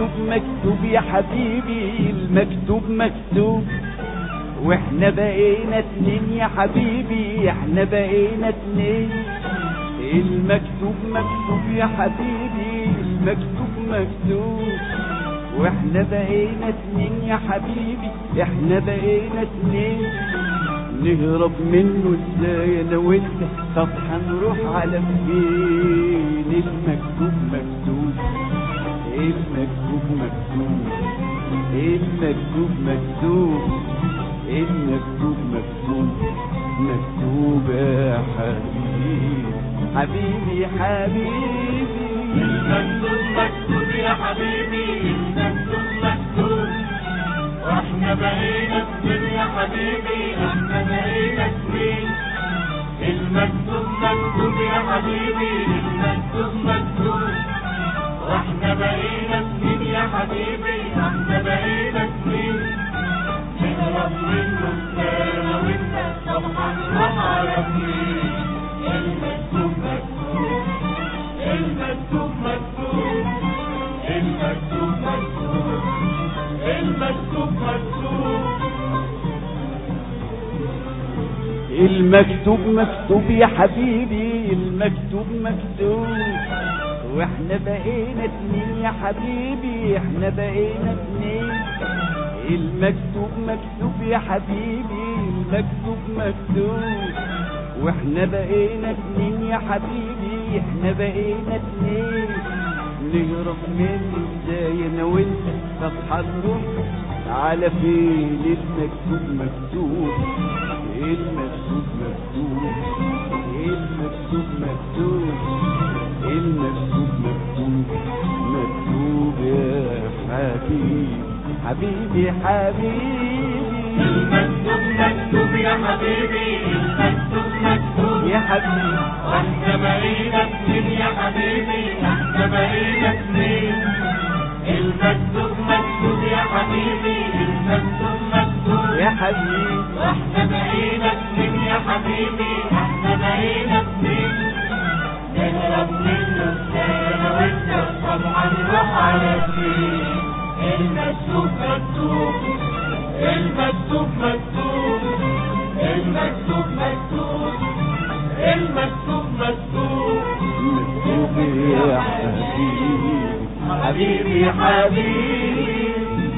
المكتوب مكتوب يا حبيبي المكتوب مكتوب واحنا بقينا اتنين يا حبيبي احنا بقينا اتنين المكتوب مكتوب يا حبيبي المكتوب مكتوب واحنا بقينا اتنين يا حبيبي احنا بقينا اتنين نهرب منه ازاي انا وانت طب هنروح على فين المكتوب مكتوب المكتوب مكتوب المكتوب مكتوب المكتوب مكتوب مكتوب يا حبيبي حبيبي حبيبي المكتوب مكتوب يا حبيبي المكتوب مكتوب واحنا بقينا اتنين يا حبيبي احنا بقينا اتنين المكتوب مكتوب يا حبيبي المكتوب مكتوب واحنا بقينا اتنين يا حبيبي احنا بقينا اتنين نهرب منه ازاي انا وانت طب هنروح على فين المكتوب مكتوب المكتوب مكتوب المكتوب مكتوب المكتوب مكتوب المكتوب مكتوب يا حبيبي المكتوب مكتوب واحنا بقينا اتنين يا حبيبي احنا بقينا اتنين المكتوب مكتوب يا حبيبي المكتوب مكتوب واحنا بقينا اتنين يا حبيبي احنا بقينا اتنين نهرب منه ازاي انا وانت طب هنروح على فين المكتوب مكتوب المكتوب مكتوب المكتوب مكتوب المكتوب مكتوب مكتوب يا حبيبي حبيبي حبيبي المكتوب مكتوب يا حبيبي المكتوب مكتوب يا حبيبي واحنا بقينا اتنين يا حبيبي احنا بقينا اتنين المكتوب مكتوب يا حبيبي المكتوب مكتوب يا حبيبي واحنا بقينا اتنين يا حبيبي احنا بقينا اتنين نهرب منه ازاي انا وانت طبعا نروح على فين المكتوب مكتوب المكتوب مكتوب المكتوب مكتوب المكتوب مكتوب مكتوب يا حبيبي حبيبي حبيبي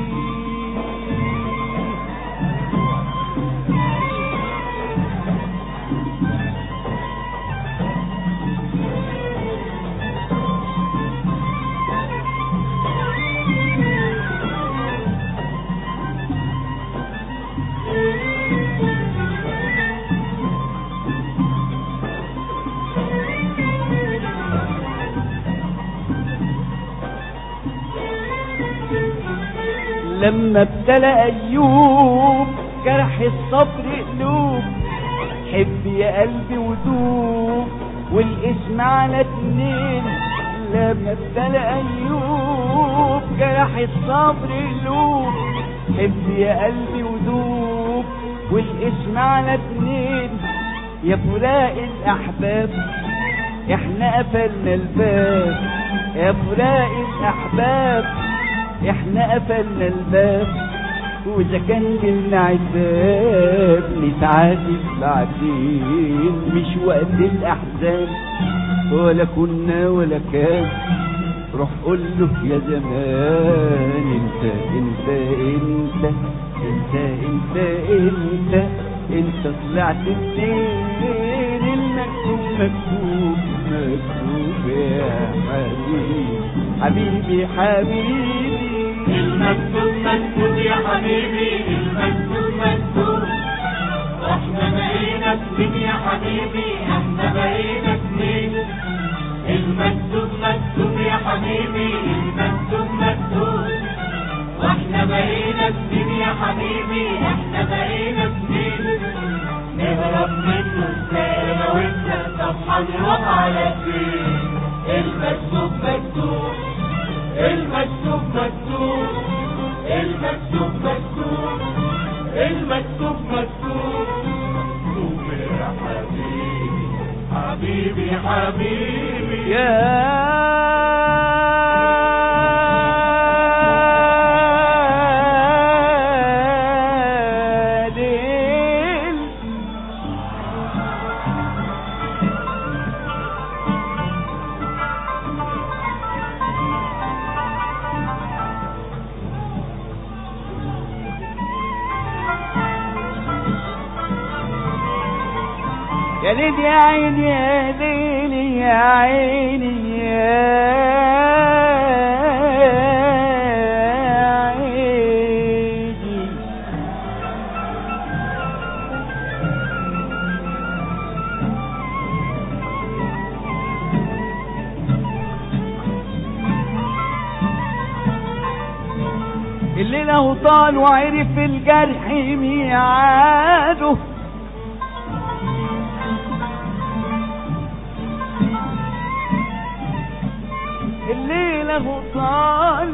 لما ابتلى ايوب جرح الصبر قلوب حب يا قلبي ودوب والاسم على اتنين لما ابتلى ايوب جرح الصبر قلوب حب يا قلبي ودوب والاسم على اتنين يا فراق الاحباب احنا قفلنا الباب يا فراق الاحباب احنا قفلنا الباب واذا كان بينا عتاب نتعاتب بعدين مش وقت الاحزان ولا كنا ولا كان روح قول له يا زمان انت انت انت انت انت انت انت طلعت الدين المكتوب مكتوب مكتوب يا حبيبي حبيبي حبيبي المكتوب مكتوب يا حبيبي المكتوب مكتوب احنا بقينا اتنين يا حبيبي احنا بقينا اتنين المكتوب مكتوب يا حبيبي المكتوب مكتوب واحنا بقينا اتنين يا حبيبي احنا بقينا اتنين نهرب منه ازاي انا وانت طب هنروح على فين المكتوب مكتوب المكتوب مكتوب المكتوب مكتوب المكتوب مكتوب مكتوب يا حبيبي حبيبي حبيبي يا يا ليل يا عيني يا ليل يا عيني يا عيني الليلة هو طال وعرف الجرح ميعاده الليلة هو طال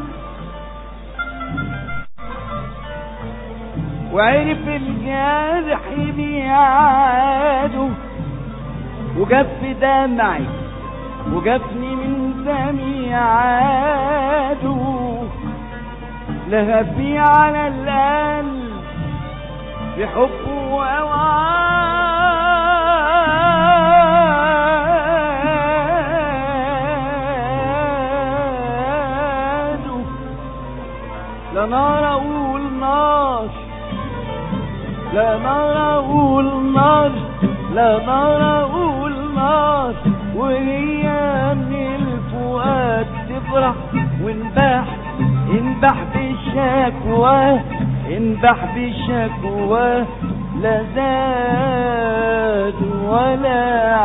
وعرف الجرح ميعاده وجف دمعي وجفني من دمي عاده لهفي على القلب بحبه وأوعاده لا نار أقول نار لا نار أقول نار لا نار أقول نار وهي من الفؤاد تفرح وانباح انبح بشكوى انبح بشكوى لا زاد ولا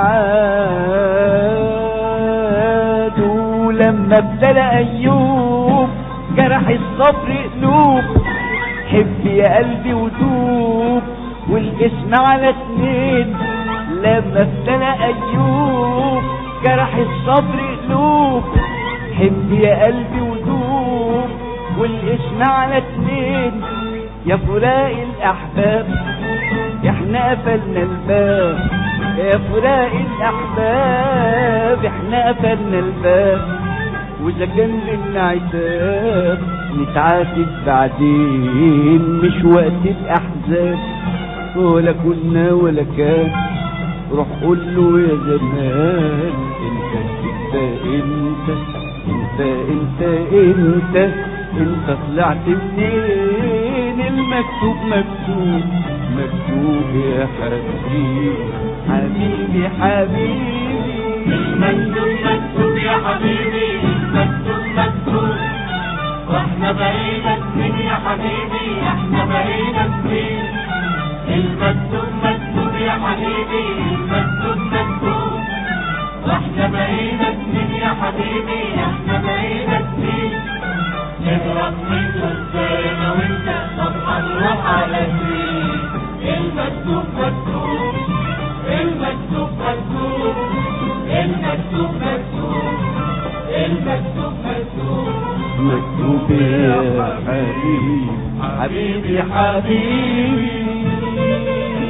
عاد ولما ابتلى ايوب جرح الصبر قلوب حب يا قلبي ودوب والاسم على اتنين لما ابتلى ايوب جرح الصبر قلوب حب يا قلبي ودوب والاسم على اتنين يا فراق الاحباب احنا قفلنا الباب يا فراق الاحباب احنا قفلنا الباب واذا كان لنا عتاب نتعاتب بعدين مش وقت الاحزاب ولا كنا ولا كان روح قول له يا زمان انت انت انت انت انت انت انت طلعت منين المكتوب مكتوب مكتوب يا حبيبي حبيبي حبيبي المكتوب مكتوب يا حبيبي المكتوب مكتوب واحنا بقينا سنين يا حبيبي احنا بقينا سنين المكتوب مكتوب يا حبيبي المكتوب مكتوب واحنا بقينا سنين يا حبيبي احنا بقينا سنين نهرب منه ازاي انا وانت طب هنروح على فين المكتوب مكتوب المكتوب مكتوب المكتوب مكتوب المكتوب مكتوب مكتوب يا حبيبي حبيبي حبيبي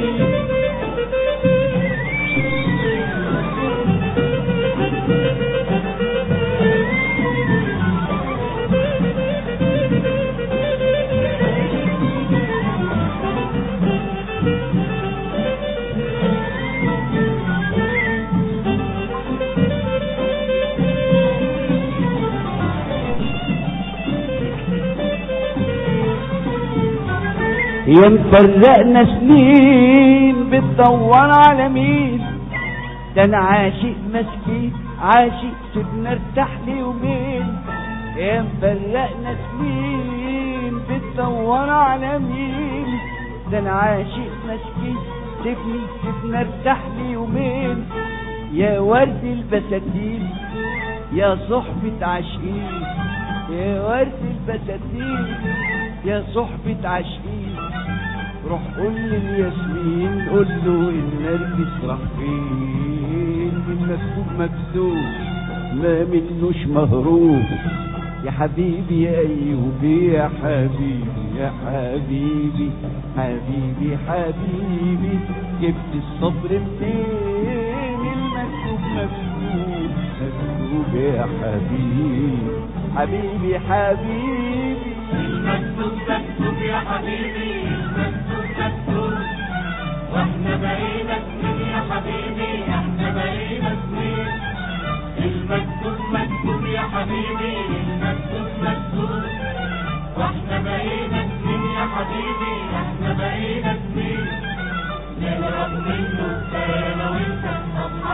يا مفرقنا سنين بتدور على مين ده انا عاشق مسكين عاشق سيبنا ارتاح لي يومين يا مفرقنا سنين بتدور على مين ده انا عاشق مسكين سيبني سيبنا ارتاح لي يومين يا ورد البساتين يا صحبة عاشقين يا ورد البساتين يا صحبة عاشقين روح قول للياسمين قول له النرجس راح فين المكتوب مكتوب ما منوش مهروب يا حبيبي يا ايوبي يا حبيبي يا حبيبي حبيبي حبيبي جبت الصبر منين المكتوب مكتوب مكتوب يا حبيبي حبيبي حبيبي المكتوب مكتوب يا حبيبي المكتوب مكتوب واحنا بقينا سنين يا حبيبي احنا بقينا سنين المكتوب مكتوب يا حبيبي المكتوب مكتوب واحنا بقينا سنين يا حبيبي احنا بقينا سنين نهرب منه ازاي انا وانت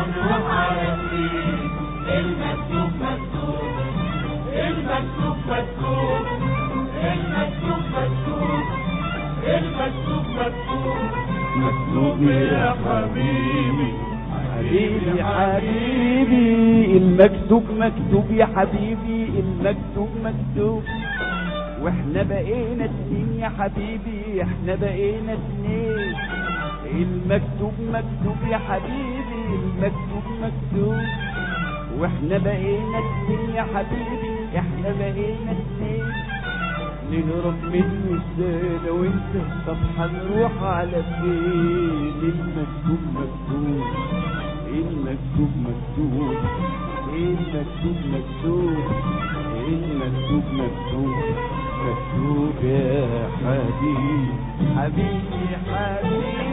هنروح على فين المكتوب مكتوب المكتوب مكتوب المكتوب مكتوب المكتوب مكتوب مكتوب يا حبيبي حبيبي حبيبي المكتوب مكتوب يا حبيبي المكتوب مكتوب واحنا بقينا اتنين يا حبيبي احنا بقينا اتنين المكتوب مكتوب يا حبيبي المكتوب مكتوب واحنا بقينا اتنين يا حبيبي احنا بقينا اتنين نهرب منه ازاي لو انت طب هنروح على فين المكتوب مكتوب المكتوب مكتوب المكتوب مكتوب المكتوب مكتوب مكتوب يا حبيبي حبيبي حبيبي